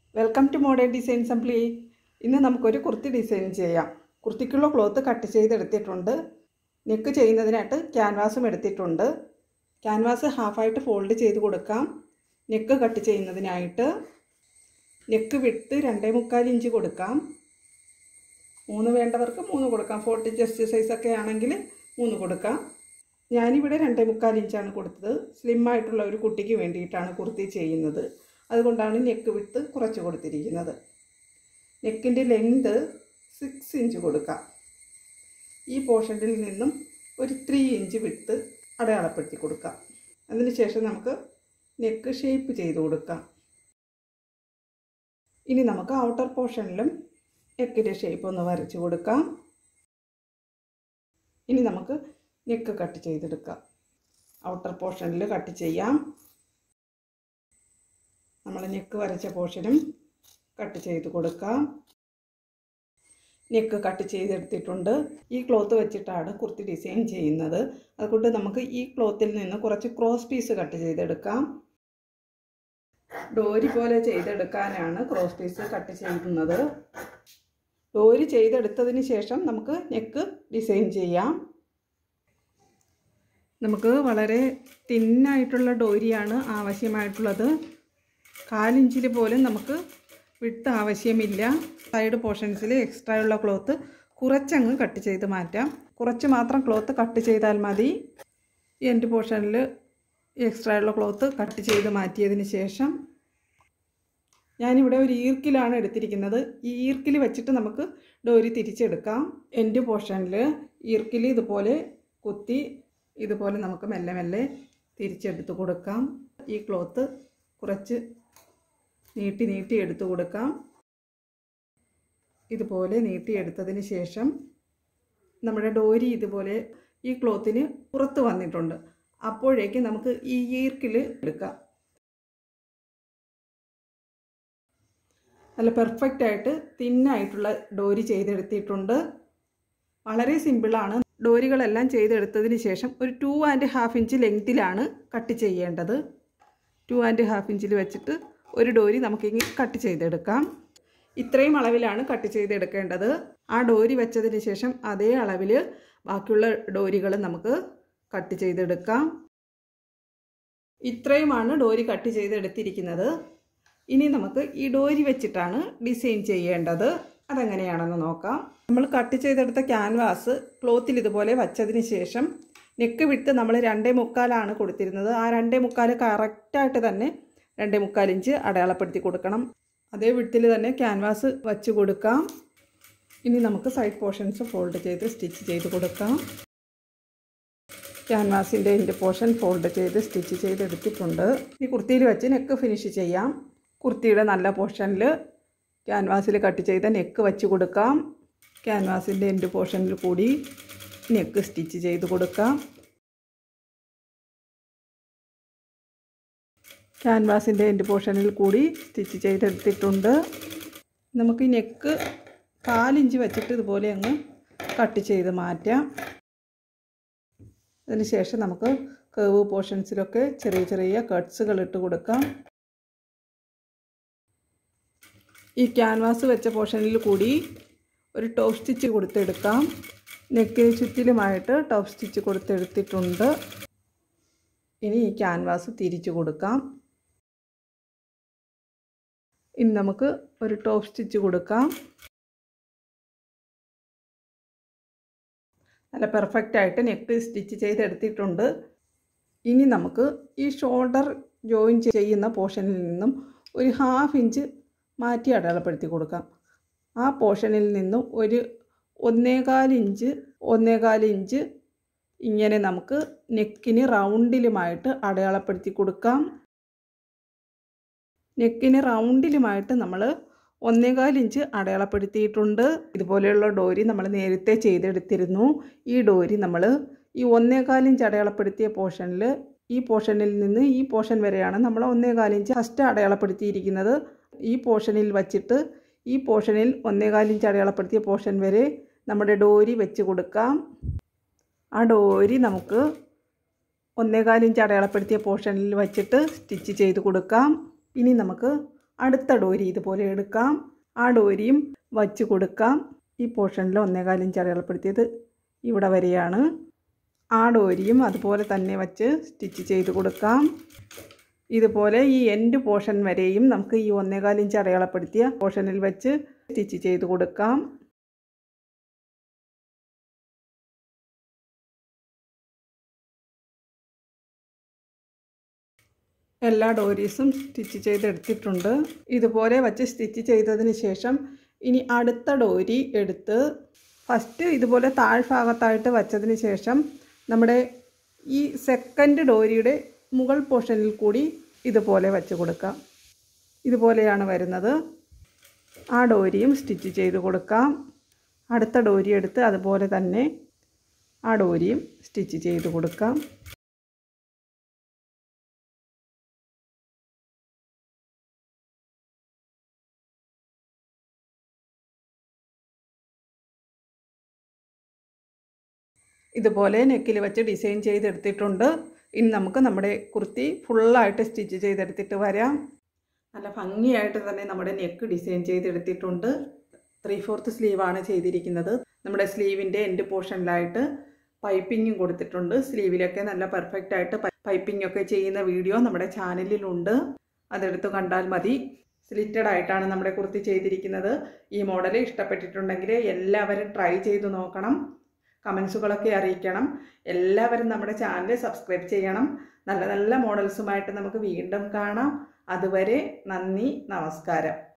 welcome to modern design assembly ഇന്ന് നമുക്കൊരു kurti design ചെയ്യാം കുർത്തിക്കുള്ള ക്ലോത്ത് കട്ട് ചെയ്തെടുത്തിട്ടുണ്ട് നെക്ക് ചെയ്യുന്നതിനായിട്ട് ക്യാൻവാസും എടുത്തിട്ടുണ്ട് ക്യാൻവാസ് ഹാഫായിട്ട് ഫോൾഡ് ചെയ്ത് കൊടുക്കാം നെക്ക് കട്ട് ചെയ്യുന്നതിനായിട്ട് നെക്ക് വിട്ട് രണ്ടേ മുക്കാൽ ഇഞ്ച് കൊടുക്കാം മൂന്ന് വേണ്ടവർക്ക് മൂന്ന് കൊടുക്കാം ഫോർട്ടി ചെസ്റ്റ് സൈസൊക്കെ ആണെങ്കിൽ മൂന്ന് കൊടുക്കാം ഞാനിവിടെ രണ്ടേ മുക്കാൽ ഇഞ്ചാണ് കൊടുത്തത് സ്ലിം ആയിട്ടുള്ള ഒരു കുട്ടിക്ക് വേണ്ടിയിട്ടാണ് കുർത്തി ചെയ്യുന്നത് അതുകൊണ്ടാണ് നെക്ക് വിട്ട് കുറച്ച് കൊടുത്തിരിക്കുന്നത് നെക്കിൻ്റെ ലെങ്ത് സിക്സ് ഇഞ്ച് കൊടുക്കാം ഈ പോർഷനിൽ നിന്നും ഒരു ത്രീ ഇഞ്ച് വിട്ട് അടയാളപ്പെടുത്തി കൊടുക്കാം അതിനുശേഷം നമുക്ക് നെക്ക് ഷേപ്പ് ചെയ്ത് കൊടുക്കാം ഇനി നമുക്ക് ഔട്ടർ പോർഷനിലും നെക്കിൻ്റെ ഷേപ്പ് ഒന്ന് വരച്ച് കൊടുക്കാം ഇനി നമുക്ക് നെക്ക് കട്ട് ചെയ്തെടുക്കാം ഔട്ടർ പോർഷനിൽ കട്ട് ചെയ്യാം നമ്മൾ നെക്ക് വരച്ച പോർഷനും കട്ട് ചെയ്ത് കൊടുക്കാം നെക്ക് കട്ട് ചെയ്തെടുത്തിട്ടുണ്ട് ഈ ക്ലോത്ത് വെച്ചിട്ടാണ് കുർത്തി ഡിസൈൻ ചെയ്യുന്നത് അതുകൊണ്ട് നമുക്ക് ഈ ക്ലോത്തിൽ നിന്ന് കുറച്ച് ക്രോസ് പീസ് കട്ട് ചെയ്തെടുക്കാം ഡോരി പോലെ ചെയ്തെടുക്കാനാണ് ക്രോസ് പീസ് കട്ട് ചെയ്യുന്നത് ഡോരി ചെയ്തെടുത്തതിന് ശേഷം നമുക്ക് നെക്ക് ഡിസൈൻ ചെയ്യാം നമുക്ക് വളരെ തിന്നായിട്ടുള്ള ഡോരിയാണ് ആവശ്യമായിട്ടുള്ളത് കാലിഞ്ചിൽ പോലും നമുക്ക് വിട്ട് ആവശ്യമില്ല സൈഡ് പോർഷൻസിൽ എക്സ്ട്രാ ഉള്ള ക്ലോത്ത് കുറച്ചങ്ങ് കട്ട് ചെയ്ത് മാറ്റാം കുറച്ച് മാത്രം ക്ലോത്ത് കട്ട് ചെയ്താൽ മതി എൻഡ് പോർഷനിൽ എക്സ്ട്രാ ഉള്ള ക്ലോത്ത് കട്ട് ചെയ്ത് മാറ്റിയതിന് ശേഷം ഞാനിവിടെ ഒരു ഈർക്കിലാണ് എടുത്തിരിക്കുന്നത് ഈ ഈർക്കിൽ വെച്ചിട്ട് നമുക്ക് ഡോരി തിരിച്ചെടുക്കാം എൻഡ് പോർഷനിൽ ഈർക്കിൽ ഇതുപോലെ കുത്തി ഇതുപോലെ നമുക്ക് മെല്ലെ മെല്ലെ തിരിച്ചെടുത്ത് കൊടുക്കാം ഈ ക്ലോത്ത് കുറച്ച് നീട്ടി നീട്ടി എടുത്തു കൊടുക്കാം ഇതുപോലെ നീട്ടിയെടുത്തതിന് ശേഷം നമ്മുടെ ഡോരി ഇതുപോലെ ഈ ക്ലോത്തിന് പുറത്ത് വന്നിട്ടുണ്ട് അപ്പോഴേക്ക് നമുക്ക് ഈ ഈർക്കിൽ എടുക്കാം നല്ല പെർഫെക്റ്റ് ആയിട്ട് തിന്നായിട്ടുള്ള ഡോരി ചെയ്തെടുത്തിട്ടുണ്ട് വളരെ സിമ്പിളാണ് ഡോരികളെല്ലാം ചെയ്തെടുത്തതിന് ശേഷം ഒരു ടു ആൻഡ് ഹാഫ് ഇഞ്ച് ലെങ്തിലാണ് കട്ട് ചെയ്യേണ്ടത് ടു ആൻഡ് ഹാഫ് ഇഞ്ചിൽ വെച്ചിട്ട് ഒരു ഡോരി നമുക്കിങ്ങനെ കട്ട് ചെയ്തെടുക്കാം ഇത്രയും അളവിലാണ് കട്ട് ചെയ്തെടുക്കേണ്ടത് ആ ഡോരി വെച്ചതിന് ശേഷം അതേ അളവിൽ ബാക്കിയുള്ള ഡോരികൾ നമുക്ക് കട്ട് ചെയ്തെടുക്കാം ഇത്രയുമാണ് ഡോരി കട്ട് ചെയ്തെടുത്തിരിക്കുന്നത് ഇനി നമുക്ക് ഈ ഡോരി വെച്ചിട്ടാണ് ഡിസൈൻ ചെയ്യേണ്ടത് അതെങ്ങനെയാണെന്ന് നോക്കാം നമ്മൾ കട്ട് ചെയ്തെടുത്ത ക്യാൻവാസ് ക്ലോത്തിൽ ഇതുപോലെ വച്ചതിന് ശേഷം നെക്ക് വിട്ട് നമ്മൾ രണ്ടേ മുക്കാലാണ് കൊടുത്തിരുന്നത് ആ രണ്ടേ മുക്കാൽ കറക്റ്റായിട്ട് തന്നെ രണ്ടേ മുക്കാൽ ഇഞ്ച് അടയാളപ്പെടുത്തി കൊടുക്കണം അതേ വിട്ടിൽ തന്നെ ക്യാൻവാസ് വച്ച് കൊടുക്കാം ഇനി നമുക്ക് സൈഡ് പോർഷൻസ് ഫോൾഡ് ചെയ്ത് സ്റ്റിച്ച് ചെയ്ത് കൊടുക്കാം ക്യാൻവാസിൻ്റെ എൻ്റെ പോർഷൻ ഫോൾഡ് ചെയ്ത് സ്റ്റിച്ച് ചെയ്തെടുത്തിട്ടുണ്ട് ഈ കുർത്തിയിൽ വെച്ച് നെക്ക് ഫിനിഷ് ചെയ്യാം കുർത്തിയുടെ നല്ല പോർഷനിൽ ക്യാൻവാസിൽ കട്ട് ചെയ്ത നെക്ക് വെച്ച് കൊടുക്കാം ക്യാൻവാസിൻ്റെ എൻ്റെ പോർഷനിൽ കൂടി നെക്ക് സ്റ്റിച്ച് ചെയ്ത് കൊടുക്കാം ക്യാൻവാസിൻ്റെ എൻ്റെ പോർഷനിൽ കൂടി സ്റ്റിച്ച് ചെയ്തെടുത്തിട്ടുണ്ട് നമുക്ക് ഈ നെക്ക് കാലിഞ്ച് വെച്ചിട്ട് ഇതുപോലെ അങ്ങ് കട്ട് ചെയ്ത് മാറ്റാം അതിനുശേഷം നമുക്ക് കേവ് പോർഷൻസിലൊക്കെ ചെറിയ ചെറിയ കട്ട്സുകൾ ഇട്ട് കൊടുക്കാം ഈ ക്യാൻവാസ് വെച്ച പോർഷനിൽ കൂടി ഒരു ടോപ്പ് സ്റ്റിച്ച് കൊടുത്തെടുക്കാം നെക്കിന് ചുറ്റിലുമായിട്ട് ടോപ്പ് സ്റ്റിച്ച് കൊടുത്തെടുത്തിട്ടുണ്ട് ഇനി ഈ ക്യാൻവാസ് തിരിച്ചു കൊടുക്കാം ഇനി നമുക്ക് ഒരു ടോപ്പ് സ്റ്റിച്ച് കൊടുക്കാം നല്ല പെർഫെക്റ്റ് ആയിട്ട് നെക്ക് സ്റ്റിച്ച് ചെയ്തെടുത്തിട്ടുണ്ട് ഇനി നമുക്ക് ഈ ഷോൾഡർ ജോയിൻ ചെയ്യുന്ന പോർഷനിൽ നിന്നും ഒരു ഹാഫ് ഇഞ്ച് മാറ്റി അടയാളപ്പെടുത്തി കൊടുക്കാം ആ പോർഷനിൽ നിന്നും ഒരു ഒന്നേകാൽ ഇഞ്ച് ഒന്നേകാൽ ഇഞ്ച് ഇങ്ങനെ നമുക്ക് നെക്കിന് റൗണ്ടിലുമായിട്ട് അടയാളപ്പെടുത്തി കൊടുക്കാം നെക്കിന് റൗണ്ടിലുമായിട്ട് നമ്മൾ ഒന്നേകാൽ ഇഞ്ച് അടയാളപ്പെടുത്തിയിട്ടുണ്ട് ഇതുപോലെയുള്ള ഡോരി നമ്മൾ നേരത്തെ ചെയ്തെടുത്തിരുന്നു ഈ ഡോരി നമ്മൾ ഈ ഒന്നേകാൽ ഇഞ്ച് അടയാളപ്പെടുത്തിയ പോർഷനിൽ ഈ പോർഷനിൽ നിന്ന് ഈ പോർഷൻ വരെയാണ് നമ്മൾ ഒന്നേകാൽ ഇഞ്ച് ഫസ്റ്റ് അടയാളപ്പെടുത്തിയിരിക്കുന്നത് ഈ പോർഷനിൽ വച്ചിട്ട് ഈ പോർഷനിൽ ഒന്നേകാൽ ഇഞ്ച് അടയാളപ്പെടുത്തിയ പോർഷൻ വരെ നമ്മുടെ ഡോരി വെച്ച് കൊടുക്കാം ആ ഡോരി നമുക്ക് ഒന്നേകാൽ ഇഞ്ച് അടയാളപ്പെടുത്തിയ പോർഷനിൽ വച്ചിട്ട് സ്റ്റിച്ച് ചെയ്ത് കൊടുക്കാം ഇനി നമുക്ക് അടുത്ത ഡോരി ഇതുപോലെ എടുക്കാം ആ ഡോരിയും വച്ച് കൊടുക്കാം ഈ പോർഷനിൽ ഒന്നേകാൽ ഇഞ്ച് അടയാളപ്പെടുത്തിയത് ഇവിടെ വരെയാണ് ആ ഡോരിയും അതുപോലെ തന്നെ വച്ച് സ്റ്റിച്ച് ചെയ്ത് കൊടുക്കാം ഇതുപോലെ ഈ എൻഡ് പോർഷൻ വരെയും നമുക്ക് ഈ ഒന്നേകാൽ ഇഞ്ച് അടയാളപ്പെടുത്തിയ പോർഷനിൽ വെച്ച് സ്റ്റിച്ച് ചെയ്ത് കൊടുക്കാം എല്ലാ ഡോരീസും സ്റ്റിച്ച് ചെയ്തെടുത്തിട്ടുണ്ട് ഇതുപോലെ വച്ച് സ്റ്റിച്ച് ചെയ്തതിന് ശേഷം ഇനി അടുത്ത ഡോരി എടുത്ത് ഫസ്റ്റ് ഇതുപോലെ താഴ്ഭാഗത്തായിട്ട് വച്ചതിന് ശേഷം നമ്മുടെ ഈ സെക്കൻഡ് ഡോരിയുടെ മുകൾ പോർഷനിൽ കൂടി ഇതുപോലെ വച്ച് കൊടുക്കാം ഇതുപോലെയാണ് വരുന്നത് ആ ഡോരിയും സ്റ്റിച്ച് ചെയ്ത് കൊടുക്കാം അടുത്ത ഡോരി എടുത്ത് അതുപോലെ തന്നെ ആ ഡോരിയും സ്റ്റിച്ച് ചെയ്ത് കൊടുക്കാം ഇതുപോലെ നെക്കിൽ വെച്ച് ഡിസൈൻ ചെയ്തെടുത്തിട്ടുണ്ട് ഇനി നമുക്ക് നമ്മുടെ കുർത്തി ഫുള്ളായിട്ട് സ്റ്റിച്ച് ചെയ്തെടുത്തിട്ട് വരാം നല്ല ഭംഗിയായിട്ട് തന്നെ നമ്മുടെ നെക്ക് ഡിസൈൻ ചെയ്തെടുത്തിട്ടുണ്ട് ത്രീ ഫോർത്ത് സ്ലീവാണ് ചെയ്തിരിക്കുന്നത് നമ്മുടെ സ്ലീവിൻ്റെ എൻഡ് പോർഷനിലായിട്ട് പൈപ്പിങ്ങും കൊടുത്തിട്ടുണ്ട് സ്ലീവിലൊക്കെ നല്ല പെർഫെക്റ്റ് ആയിട്ട് പൈപ്പിംഗ് ഒക്കെ ചെയ്യുന്ന വീഡിയോ നമ്മുടെ ചാനലിലുണ്ട് അതെടുത്ത് കണ്ടാൽ മതി സ്ലിറ്റഡ് ആയിട്ടാണ് നമ്മുടെ കുർത്തി ചെയ്തിരിക്കുന്നത് ഈ മോഡൽ ഇഷ്ടപ്പെട്ടിട്ടുണ്ടെങ്കിൽ എല്ലാവരും ട്രൈ ചെയ്ത് നോക്കണം കമൻസുകളൊക്കെ അറിയിക്കണം എല്ലാവരും നമ്മുടെ ചാനൽ സബ്സ്ക്രൈബ് ചെയ്യണം നല്ല നല്ല മോഡൽസുമായിട്ട് നമുക്ക് വീണ്ടും കാണാം അതുവരെ നന്ദി നമസ്കാരം